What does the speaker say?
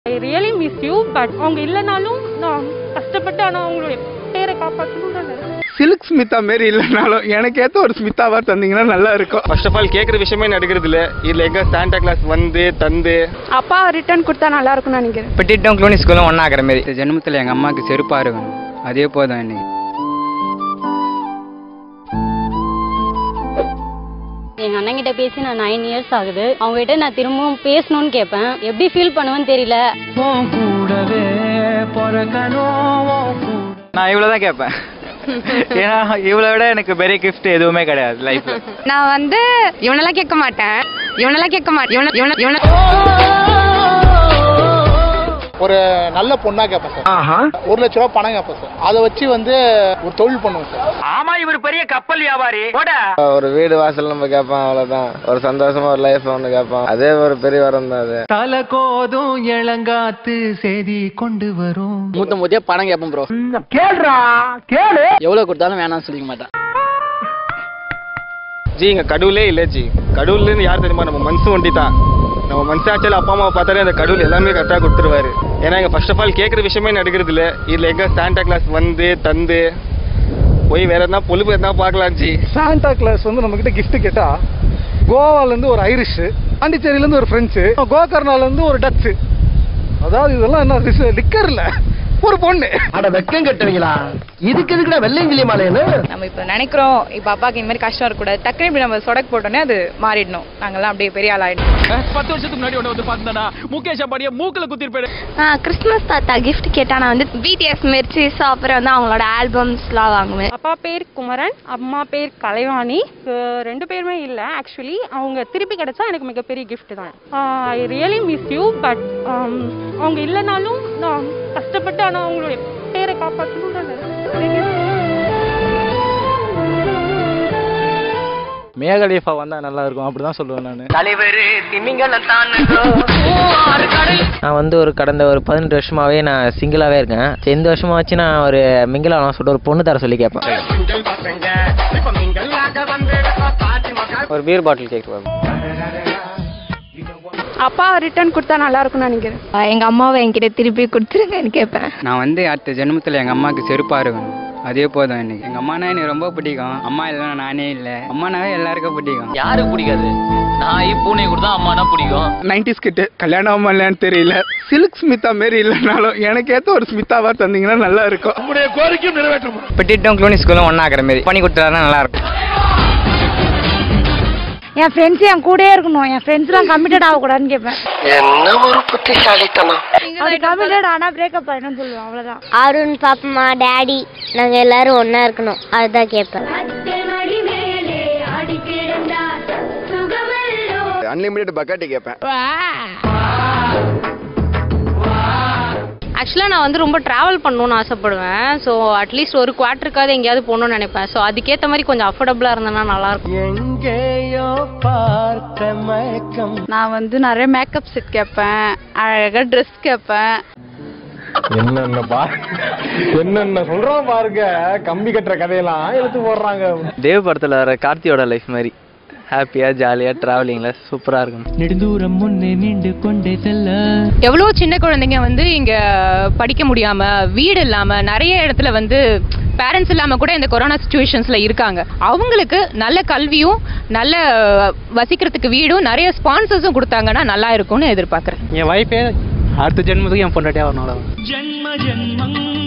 I really miss you but அவங்க இல்லைனாலும் நான் கஷ்டப்பட்டு ஆனால் அவங்களுடைய பேரை காப்பாற்றணும் நான் நினைக்கிறேன். சில்க் ஸ்மிதா மாரி இல்லைனாலும் எனக்கு ஏற்ற ஒரு ஸ்மிதாவா தந்தீங்கன்னா நல்லா இருக்கும் ஃபர்ஸ்ட் ஆஃப் ஆல் கேட்குற விஷயமே நடக்கிறது இல்லை இதில் எங்கே சாண்டா கிளாஸ் வந்து தந்து அப்பா ரிட்டர்ன் கொடுத்தா நல்லா இருக்கும்னு நினைக்கிறேன் பெட்டிட்டும் க்ளோனி ஸ்கூலும் ஒன்றா ஆகிற மாரி இந்த ஜென்மத்தில் எங்கள் அம்மாவுக்கு செருப்பாக இருக்கணும் அதே போதும் இன்னைக்கு எங்க அண்ணன் கிட்ட பேசி நான் நைன் இயர்ஸ் ஆகுது அவங்க கிட்ட நான் திரும்பவும் பேசணும்னு கேட்பேன் எப்படி ஃபீல் பண்ணுவேன்னு தெரியல நான் இவ்வளோ தான் கேட்பேன் ஏன்னா இவ்வளோ விட எனக்கு பெரிய கிஃப்ட் எதுவுமே கிடையாது லைஃப்பில் நான் வந்து இவனெல்லாம் கேட்க மாட்டேன் இவனெல்லாம் கேட்க மாட்டேன் இவன இவன இவன ஒரு நல்ல பொண்ணா கேட்பேன் சார் ஒரு லட்ச ரூபா பணம் கேட்பேன் சார் அதை வச்சு வந்து ஒரு தொழில் பண்ணுவோம் சார் ஆமா இவர் பெரிய கப்பல் வியாபாரி போட ஒரு வீடு வாசல் நம்ம கேட்போம் அவ்வளவுதான் ஒரு சந்தோஷமா ஒரு லைஃப் ஒன்று கேட்போம் அதே ஒரு பெரிய வரம் தான் அது தல கோதும் இளங்காத்து செய்தி கொண்டு வரும் மூத்த மூத்தியா பணம் கேட்பேன் ப்ரோ கேளுடா கேளு எவ்வளவு கொடுத்தாலும் வேணாம்னு சொல்லிக்க மாட்டேன் ஜி இங்கே கடவுளே இல்லை ஜி கடவுள்னு யார் தெரியுமா நம்ம மனசு ஒண்டி தான் நம்ம மனசாட்சியில் அப்பா அம்மாவை பார்த்தாலே அந்த கடவுள் எல்லாமே கரெக்டாக கொடுத்துருவாரு ஏன்னா இங்கே ஃபர்ஸ்ட் ஆஃப் ஆல் கேட்குற விஷயமே நடக்கிறது இல்லை இதில் எங்கே சாண்டா கிளாஸ் வந்து தந்து போய் வேற எதனா பொழுப்பு எதனா பார்க்கலாம் ஜி சாண்டா கிளாஸ் வந்து நம்ம கிட்ட கிஃப்ட் கேட்டா கோவால இருந்து ஒரு ஐரிஷ் பாண்டிச்சேரியில இருந்து ஒரு பிரெஞ்சு கோகர்னால இருந்து ஒரு டச்சு அதாவது இதெல்லாம் என்ன லிக்கர் இல்ல ஒரு பொண்ணு அட வெக்கம் கட்டுவீங்களா இதுக்கு எதுக்குடா வெள்ளையங்கிலி மாலைன்னு நம்ம இப்போ நினைக்கிறோம் இப்போ அப்பாவுக்கு இந்த மாதிரி கஷ்டம் இருக்கக்கூடாது டக்குனு இப்படி நம்ம சொடக்கு போட்டோன்னே அது மாறிடணும் நாங்கெல்லாம் அப்படியே பெரிய ஆள் ஆயிடணும் பத்து வருஷத்துக்கு முன்னாடி ஒன்று வந்து பார்த்தா முகேஷ் அம்பாடிய மூக்கில் குத்திருப்பேன் கிறிஸ்மஸ் தாத்தா கிஃப்ட் கேட்டா நான் வந்து பிடிஎஸ் மெர்ச்சிஸ் அப்புறம் வந்து அவங்களோட ஆல்பம்ஸ்லாம் வாங்குவேன் அப்பா பேர் குமரன் அம்மா பேர் கலைவாணி அஹ் ரெண்டு பேருமே இல்லை ஆக்சுவலி அவங்க திருப்பி கிடைச்சா எனக்கு மிகப்பெரிய gift தான் I really miss you but அவங்க இல்லைனாலும் நான் கஷ்டப்பட்டு ஆனால் அவங்களுடைய பேரை காப்பாற்றணும் நான் நினைக்கிறேன். மேகலீஃபா வந்தா நல்லா இருக்கும் அப்படிதான் சொல்லுவேன் நான் தலைவர் திமிங்கலம் தான் நான் வந்து ஒரு கடந்த ஒரு பதினெட்டு வருஷமாவே நான் சிங்கிளாவே இருக்கேன் சரி, இந்த வருஷமா வச்சு நான் ஒரு மிங்கிலான சொல்லிட்டு ஒரு பொண்ணு தர சொல்லி கேட்பேன் ஒரு பீர் பாட்டில் கேட்குவேன் அப்பா ரிட்டர்ன் கொடுத்தா நல்லா இருக்கும்னு நினைக்கிறேன் எங்க அம்மாவை என்கிட்ட திருப்பி கொடுத்துருங்கன்னு கேட்பேன் நான் வந்து அடுத்த ஜென்மத்தில் எங்கள் அம்மாவுக்கு செருப்பாக இருக்கணும் அதே போதும் இன்னைக்கு எங்கள் அம்மானா எனக்கு ரொம்ப பிடிக்கும் அம்மா இல்லைன்னா நானே இல்லை அம்மானாவே எல்லாருக்கும் பிடிக்கும் யாருக்கு பிடிக்காது நான் பூனை கொடுத்தா அம்மானா பிடிக்கும் நைன்டிஸ் கிட்டு கல்யாணம் இல்லைன்னு தெரியல சில்க் ஸ்மிதா மாரி இல்லைனாலும் எனக்கு ஏற்ற ஒரு ஸ்மிதாவா தந்தீங்கன்னா நல்லா இருக்கும் நம்முடைய கோரிக்கையும் நிறைவேற்றணும் பெட்டிட்டும் க்ளோனி ஸ்கூலும் ஒன்றா ஆகிற மாரி பண்ணி கொடுத்தாருன்னா நல்லா இருக்கும் என் ஃப்ரெண்ட்ஸ் என் கூடயே இருக்கணும் என் ஃப்ரெண்ட்ஸ்லாம் கமிட்டட் ஆகக்கூடாதுன்னு கேட்பேன் என்ன ஒரு புத்திசாலித்தனம் அது கமிட்டட் ஆனால் பிரேக்கப் ஆயிடும்னு சொல்லுவேன் அவ்வளோதான் அருண் பாப்பம்மா டேடி நாங்க எல்லாரும் ஒண்ணா இருக்கணும் அதுதான் கேட்பேன் அன்லிமிட்டட் பக்காட்டி கேட்பேன் ஆக்சுவலாக நான் வந்து ரொம்ப ட்ராவல் பண்ணணும்னு ஆசைப்படுவேன் ஸோ அட்லீஸ்ட் ஒரு குவார்ட்டருக்காவது எங்கேயாவது போகணும்னு நினைப்பேன் ஸோ அதுக்கேற்ற மாதிரி கொஞ்சம் அஃபோர்டபுளாக இருந்தேன்னா நல்லாயிருக்கும் எங்கேயோ பார்த்த மயக்கம் நான் வந்து நிறைய மேக்கப் செட் கேட்பேன் அழகாக ட்ரெஸ் கேட்பேன் என்னென்ன பா என்னென்ன சொல்றோம் பாருங்க கம்பி கட்டுற கதையெல்லாம் எடுத்து போடுறாங்க தேவ் படத்துல வர கார்த்தியோட லைஃப் மாதிரி ஹாப்பியா ஜாலியா டிராவலிங்ல சூப்பரா இருக்கும் நெடுந்தூரம் முன்னே நீண்டு கொண்டே செல்ல எவ்வளோ சின்ன குழந்தைங்க வந்து இங்கே படிக்க முடியாமல் வீடு இல்லாமல் நிறைய இடத்துல வந்து பேரண்ட்ஸ் இல்லாமல் கூட இந்த கொரோனா சுச்சுவேஷன்ஸில் இருக்காங்க அவங்களுக்கு நல்ல கல்வியும் நல்ல வசிக்கிறதுக்கு வீடும் நிறைய ஸ்பான்சர்ஸும் கொடுத்தாங்கன்னா நல்லா இருக்கும்னு எதிர்பார்க்குறேன் என் வைஃபே அடுத்த ஜென்மத்துக்கு என் பொண்டாட்டியா வரணும் ஜென்ம ஜென்மங்கள்